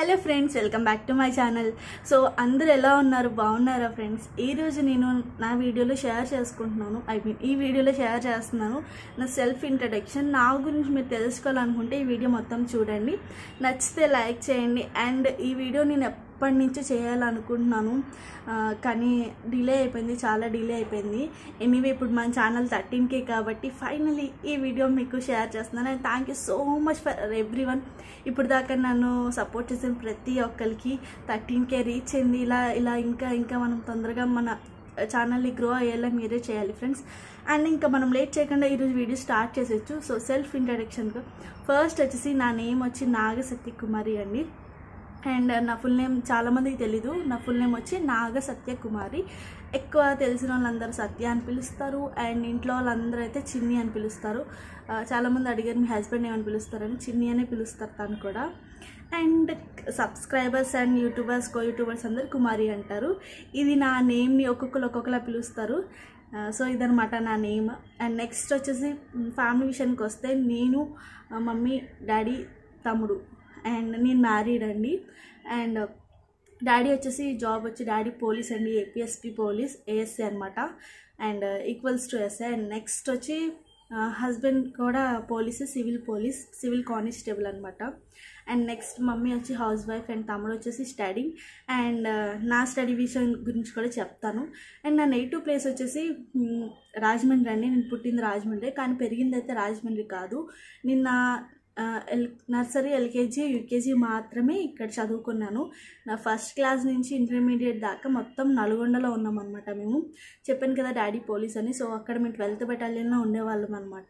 hello friends welcome back to my channel so అందరు ఎలా ఉన్నారు బాగున్నారా ఫ్రెండ్స్ ఈరోజు నేను నా వీడియోలో షేర్ చేసుకుంటున్నాను ఐ మీన్ ఈ వీడియోలో షేర్ చేస్తున్నాను నా సెల్ఫ్ ఇంట్రడక్షన్ నా గురించి మీరు తెలుసుకోవాలనుకుంటే ఈ వీడియో మొత్తం చూడండి నచ్చితే లైక్ చేయండి అండ్ ఈ వీడియో నేను ఎప్పటి నుంచో చేయాలనుకుంటున్నాను ఆ, కానీ డిలే అయిపోయింది చాలా డిలే అయిపోయింది ఎనీవే ఇప్పుడు మన ఛానల్ థర్టీన్ కే కాబట్టి ఫైనలీ ఈ వీడియో మీకు షేర్ చేస్తున్నాను and thank you so much for everyone ఇప్పుడు దాకా నన్ను సపోర్ట్ చేసిన ప్రతి ఒక్కరికి థర్టీన్ కే రీచ్ అయింది ఇలా ఇలా ఇంకా ఇంకా మనం తొందరగా మన ఛానల్ని గ్రో అయ్యేలా మీరే చేయాలి ఫ్రెండ్స్ అండ్ ఇంకా మనం లేట్ చేయకుండా ఈరోజు వీడియో స్టార్ట్ చేసేయచ్చు సో సెల్ఫ్ ఇంట్రడక్షన్గా ఫస్ట్ వచ్చేసి నా నేమ్ వచ్చి నాగ సత్యకుమారి అండి అండ్ నా ఫుల్ నేమ్ చాలామందికి తెలీదు నా ఫుల్ నేమ్ వచ్చి నాగ సత్యకుమారి ఎక్కువ తెలిసిన వాళ్ళందరూ సత్య అని పిలుస్తారు అండ్ ఇంట్లో వాళ్ళందరూ అయితే చిన్ని అని పిలుస్తారు ఆ, చాలామంది అడిగారు మీ హస్బెండ్ ఏమని పిలుస్తారని చిన్ని అనే పిలుస్తారు తను కూడా and subscribers and YouTubers co YouTubers అందరు కుమారి అంటారు ఇది నా నేమ్ని ఒక్కొక్కరు ఒక్కొక్కలా పిలుస్తారు ఆ, సో ఇదనమాట నా నేమ్ అండ్ నెక్స్ట్ వచ్చేసి ఫ్యామిలీ విషయానికి వస్తే నేను ఆ, మమ్మీ డాడీ తమ్ముడు అండ్ నేను మ్యారీడ్ అండి అండ్ డాడీ వచ్చేసి జాబ్ వచ్చి డాడీ పోలీస్ అండి ఏపీఎస్పీ పోలీస్ ఏఎస్ఏ అనమాట and equals to SA and next వచ్చి హస్బెండ్ కూడా police civil police civil constable అనమాట అండ్ నెక్స్ట్ మమ్మీ వచ్చి హౌస్ వైఫ్ అండ్ తమ్ముడు వచ్చేసి స్టడీ అండ్ నా స్టడీ విషయం గురించి కూడా చెప్తాను అండ్ నా నెగిటివ్ ప్లేస్ వచ్చేసి మ్, రాజమండ్రి అండి నేను పుట్టింది రాజమండ్రి కానీ పెరిగింది అయితే రాజమండ్రి కాదు నిన్న ఆ, ఎల్ నర్సరీ ఎల్కేజీ యూకేజీ మాత్రమే ఇక్కడ చదువుకున్నాను నా ఫస్ట్ క్లాస్ నుంచి ఇంటర్మీడియట్ దాకా మొత్తం నల్గొండలో ఉన్నాం అనమాట మేము చెప్పాను కదా డాడీ పోలీస్ అని సో అక్కడ మేము ట్వెల్త్ బెటాలియన్లో ఉండేవాళ్ళం అనమాట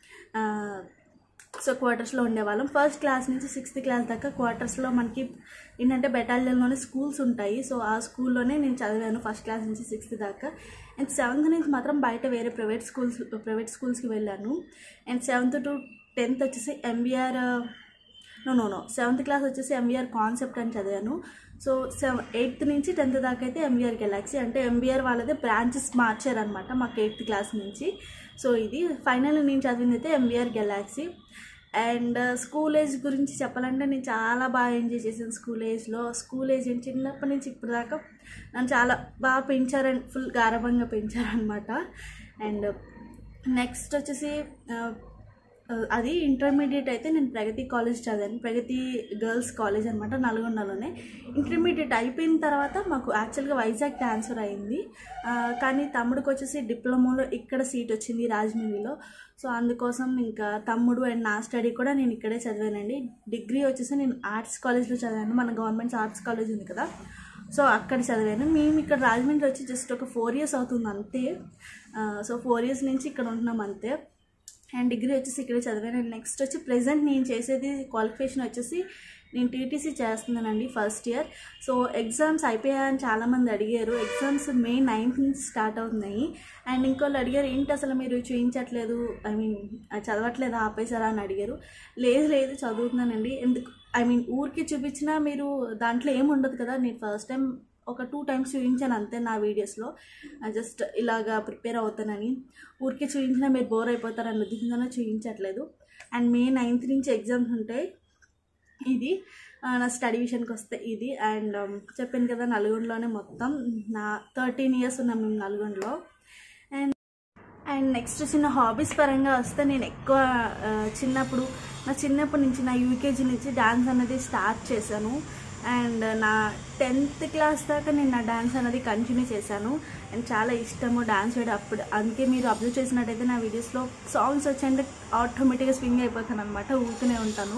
సో క్వార్టర్స్లో ఉండేవాళ్ళం ఫస్ట్ క్లాస్ నుంచి సిక్స్త్ క్లాస్ దాకా క్వార్టర్స్లో మనకి ఏంటంటే బెటాలియన్లోనే స్కూల్స్ ఉంటాయి సో ఆ స్కూల్లోనే నేను చదివాను ఫస్ట్ క్లాస్ నుంచి సిక్స్త్ దాకా అండ్ సెవెంత్ నుంచి మాత్రం బయట వేరే ప్రైవేట్ స్కూల్స్ ప్రైవేట్ స్కూల్స్కి వెళ్ళాను అండ్ సెవెంత్ టు టెన్త్ వచ్చేసి MBR no no no seventh class వచ్చేసి ఎంబీఆర్ కాన్సెప్ట్ అని చదివాను సో సెవెన్ ఎయిత్ నుంచి టెన్త్ దాకా అయితే ఎంబీఆర్ గెలాక్సీ అంటే ఎంబీఆర్ వాళ్ళదే బ్రాంచెస్ మార్చారనమాట మాకు ఎయిత్ క్లాస్ నుంచి సో ఇది ఫైనల్ నేను చదివింది అయితే MBR galaxy and school age గురించి చెప్పాలంటే నేను చాలా బాగా ఎంజాయ్ చేశాను స్కూల్ ఏజ్లో స్కూల్ ఏజ్ ఏంటి చిన్నప్పటి నుంచి ఇప్పుడు దాకా నన్ను చాలా బాగా పెంచారని ఫుల్ గారభంగా పెంచారనమాట అండ్ నెక్స్ట్ వచ్చేసి ఆ, అది ఇంటర్మీడియట్ అయితే నేను ప్రగతి కాలేజ్ చదివాను ప్రగతి గర్ల్స్ కాలేజ్ అనమాట నల్గొండలోనే ఇంటర్మీడియట్ అయిపోయిన తర్వాత మాకు యాక్చువల్గా వైజాగ్ ట్రాన్స్ఫర్ అయింది ఆ, కానీ తమ్ముడికి వచ్చేసి డిప్లొమాలో ఇక్కడ సీట్ వచ్చింది రాజమండ్రిలో సో అందుకోసం ఇంకా తమ్ముడు అండ్ నా స్టడీ కూడా నేను ఇక్కడే చదివానండి డిగ్రీ వచ్చేసి నేను ఆర్ట్స్ కాలేజ్లో చదివాను మన గవర్నమెంట్ ఆర్ట్స్ కాలేజ్ ఉంది కదా సో అక్కడ చదివాను మేము ఇక్కడ రాజమండ్రి వచ్చి జస్ట్ ఒక ఫోర్ ఇయర్స్ అవుతుంది అంతే ఆ, సో ఫోర్ ఇయర్స్ నుంచి ఇక్కడ ఉంటున్నాం అంతే అండ్ డిగ్రీ వచ్చేసి ఇక్కడే చదివాను అండ్ నెక్స్ట్ వచ్చి ప్రెసెంట్ నేను చేసేది క్వాలిఫికేషన్ వచ్చేసి నేను టీటీసీ చేస్తున్నానండి ఫస్ట్ ఇయర్ సో ఎగ్జామ్స్ అయిపోయాయని చాలామంది అడిగారు ఎగ్జామ్స్ మే నైన్త్ నుంచి స్టార్ట్ అవుతున్నాయి అండ్ ఇంకోళ్ళు అడిగారు ఏంటి అసలు మీరు చూపించట్లేదు ఐ మీన్ చదవట్లేదు ఆపేసారా అని అడిగారు లేదు లేదు చదువుతున్నానండి ఎందుకు ఐ మీన్ ఊరికి చూపించినా మీరు దాంట్లో ఏమి ఉండదు కదా నేను ఫస్ట్ టైం ఒక టూ టైమ్స్ చూపించాను అంతే నా వీడియోస్లో జస్ట్ ఇలాగా ప్రిపేర్ అవుతానని ఊరికే చూపించినా మీరు బోర్ అయిపోతారని ఉద్దేశంగానే చూపించట్లేదు అండ్ మే నైన్త్ నుంచి ఎగ్జామ్స్ ఉంటాయి ఇది ఆ, నా స్టడీ విషయానికి వస్తే ఇది అండ్ చెప్పాను కదా నల్గొండలోనే మొత్తం నా థర్టీన్ ఇయర్స్ ఉన్నాం మేము నల్గొండలో అండ్ అండ్ నెక్స్ట్ చిన్న హాబీస్ పరంగా వస్తే నేను ఎక్కువ ఆ, చిన్నప్పుడు నా చిన్నప్పటి నుంచి నా యూకేజీ నుంచి డాన్స్ అనేది స్టార్ట్ చేశాను అండ్ నా టెన్త్ క్లాస్ దాకా నేను నా డాన్స్ అనేది కంటిన్యూ చేశాను అండ్ చాలా ఇష్టము డాన్స్ వేయడం అప్పుడు అందుకే మీరు అబ్జర్వ్ చేసినట్టయితే నా వీడియోస్లో సాంగ్స్ వచ్చాయంటే ఆటోమేటిక్గా స్వింగ్ అయిపోతాను అనమాట ఊరుతూనే ఉంటాను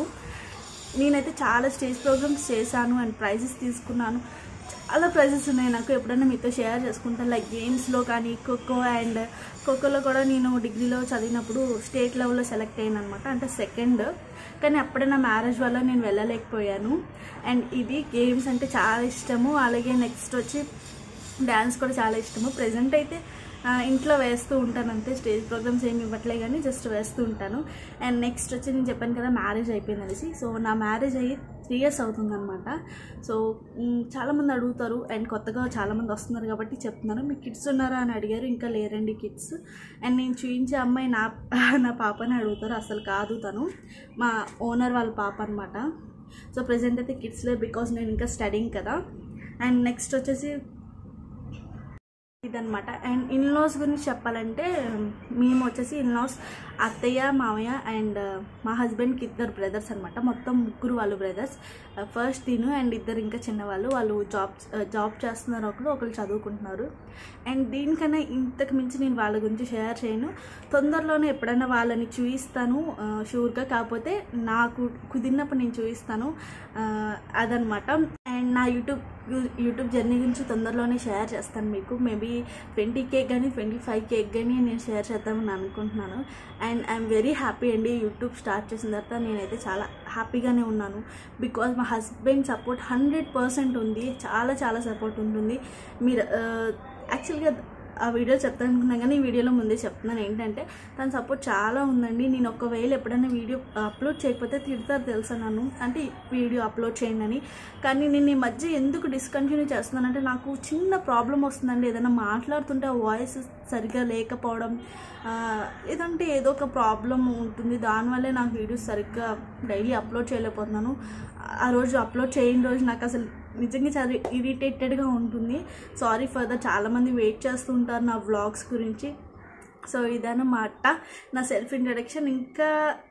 నేనైతే చాలా స్టేజ్ ప్రోగ్రామ్స్ చేశాను అండ్ ప్రైజెస్ తీసుకున్నాను చాలా ప్రైజెస్ ఉన్నాయి నాకు ఎప్పుడైనా మీతో షేర్ చేసుకుంటాను లైక్ గేమ్స్లో కానీ ఖోఖో అండ్ ఖోఖోలో కూడా నేను డిగ్రీలో చదివినప్పుడు స్టేట్ లెవెల్లో సెలెక్ట్ అయ్యాను అనమాట అంటే సెకండ్ కానీ అప్పుడే నా మ్యారేజ్ వల్ల నేను వెళ్ళలేకపోయాను అండ్ ఇది గేమ్స్ అంటే చాలా ఇష్టము అలాగే నెక్స్ట్ వచ్చి డ్యాన్స్ కూడా చాలా ఇష్టము ప్రజెంట్ అయితే ఆ, ఇంట్లో వేస్తూ ఉంటాను అంతే స్టేజ్ ప్రోగ్రామ్స్ ఏమి ఇవ్వట్లే కానీ జస్ట్ వేస్తూ ఉంటాను అండ్ నెక్స్ట్ వచ్చి నేను చెప్పాను కదా మ్యారేజ్ అయిపోయింది అనేసి సో నా మ్యారేజ్ అయ్యి త్రీ ఇయర్స్ అవుతుందన్నమాట సో మ్, చాలామంది అడుగుతారు అండ్ కొత్తగా చాలామంది వస్తున్నారు కాబట్టి చెప్తున్నాను మీ కిడ్స్ ఉన్నారా అని అడిగారు ఇంకా లేరండి కిడ్స్ అండ్ నేను చూపించే అమ్మాయి నా నా పాపని అడుగుతారు అసలు కాదు తను మా ఓనర్ వాళ్ళ పాప అనమాట సో ప్రజెంట్ అయితే కిడ్స్లో బికాస్ నేను ఇంకా స్టడింగ్ కదా అండ్ నెక్స్ట్ వచ్చేసి ఇదనమాట అండ్ ఇన్లాస్ గురించి చెప్పాలంటే మేము వచ్చేసి ఇన్లాస్ అత్తయ్య మామయ్య అండ్ మా హస్బెండ్కి ఇద్దరు బ్రదర్స్ అనమాట మొత్తం ముగ్గురు వాళ్ళు బ్రదర్స్ ఫస్ట్ తిను అండ్ ఇద్దరు ఇంకా చిన్నవాళ్ళు వాళ్ళు జాబ్ జాబ్ చేస్తున్నారు ఒకరు ఒకరు చదువుకుంటున్నారు అండ్ దీనికన్నా ఇంతకు మించి నేను వాళ్ళ గురించి షేర్ చేయను తొందరలోనే ఎప్పుడైనా వాళ్ళని చూపిస్తాను షూర్గా కాకపోతే నాకు కుదిరినప్పుడు నేను చూపిస్తాను ఆ, అదనమాట అండ్ నా యూట్యూబ్ యూట్యూబ్ జర్నీ గురించి తొందరలోనే షేర్ చేస్తాను మీకు మేబీ ట్వంటీ కేక్ కానీ ట్వంటీ ఫైవ్ కేక్ కానీ నేను షేర్ చేద్దామని అనుకుంటున్నాను అండ్ ఐఎమ్ వెరీ హ్యాపీ అండి యూట్యూబ్ స్టార్ట్ చేసిన తర్వాత నేనైతే చాలా హ్యాపీగానే ఉన్నాను బికాజ్ మా హస్బెండ్ సపోర్ట్ హండ్రెడ్ పర్సెంట్ ఉంది చాలా చాలా సపోర్ట్ ఉంటుంది మీరు యాక్చువల్గా ఆ వీడియో చెప్తాను అనుకున్నాను కానీ ఈ వీడియోలో ముందే చెప్తున్నాను ఏంటంటే తన సపోర్ట్ చాలా ఉందండి నేను ఒకవేళ ఎప్పుడైనా వీడియో అప్లోడ్ చేయకపోతే తిడతారు తెలుసా నన్ను అంటే వీడియో అప్లోడ్ చేయండి అని కానీ నేను ఈ మధ్య ఎందుకు డిస్కంటిన్యూ చేస్తున్నానంటే నాకు చిన్న ప్రాబ్లం వస్తుందండి ఏదైనా మాట్లాడుతుంటే ఆ వాయిస్ సరిగ్గా లేకపోవడం ఆ, ఏదంటే ఏదో ఒక ప్రాబ్లం ఉంటుంది దానివల్లే నాకు వీడియోస్ సరిగ్గా డైలీ అప్లోడ్ చేయలేకపోతున్నాను ఆ రోజు అప్లోడ్ చేయని రోజు నాకు అసలు నిజంగా చాలా ఇరిటేటెడ్గా ఉంటుంది సారీ ఫర్ ద చాలామంది వెయిట్ చేస్తుంటారు నా వ్లాగ్స్ గురించి సో ఇదన్నమాట నా సెల్ఫ్ ఇంట్రడక్షన్ ఇంకా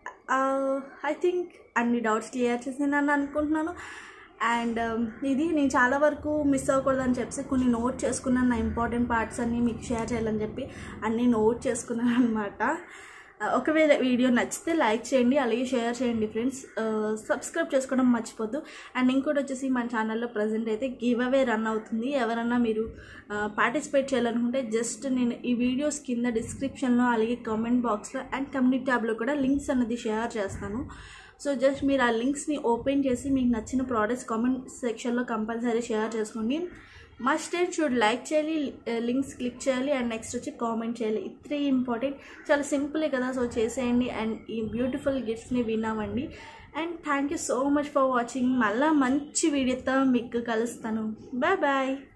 ఐ థింక్ అన్ని డౌట్స్ క్లియర్ చేసిందని అనుకుంటున్నాను అండ్ ఇది నేను చాలా వరకు మిస్ అవ్వకూడదని చెప్పి కొన్ని నోట్ చేసుకున్నాను నా ఇంపార్టెంట్ పార్ట్స్ అన్నీ మీకు షేర్ చేయాలని చెప్పి అన్నీ నోట్ చేసుకున్నాను అనమాట ఒకవేళ వీడియో నచ్చితే లైక్ చేయండి అలాగే షేర్ చేయండి ఫ్రెండ్స్ సబ్స్క్రైబ్ చేసుకోవడం మర్చిపోద్దు అండ్ ఇంకోటి వచ్చేసి మన ఛానల్లో ప్రజెంట్ అయితే గివ్ అవే రన్ అవుతుంది ఎవరన్నా మీరు పార్టిసిపేట్ చేయాలనుకుంటే జస్ట్ నేను ఈ వీడియోస్ కింద డిస్క్రిప్షన్లో అలాగే కామెంట్ బాక్స్లో అండ్ కమ్యూనిటీ ట్యాబ్లో కూడా లింక్స్ అన్నది షేర్ చేస్తాను సో జస్ట్ మీరు ఆ లింక్స్ని ఓపెన్ చేసి మీకు నచ్చిన ప్రోడక్ట్స్ కామెంట్ సెక్షన్లో కంపల్సరీ షేర్ చేసుకోండి మస్ట్ అండ్ షుడ్ లైక్ చేయాలి లింక్స్ క్లిక్ చేయాలి అండ్ నెక్స్ట్ వచ్చి కామెంట్ చేయాలి ఈ త్రీ ఇంపార్టెంట్ చాలా సింపులే కదా సో చేసేయండి అండ్ ఈ బ్యూటిఫుల్ గిఫ్ట్స్ని విన్నామండి and thank you so much for watching మళ్ళీ మంచి వీడియోతో మీకు కలుస్తాను బాయ్ బాయ్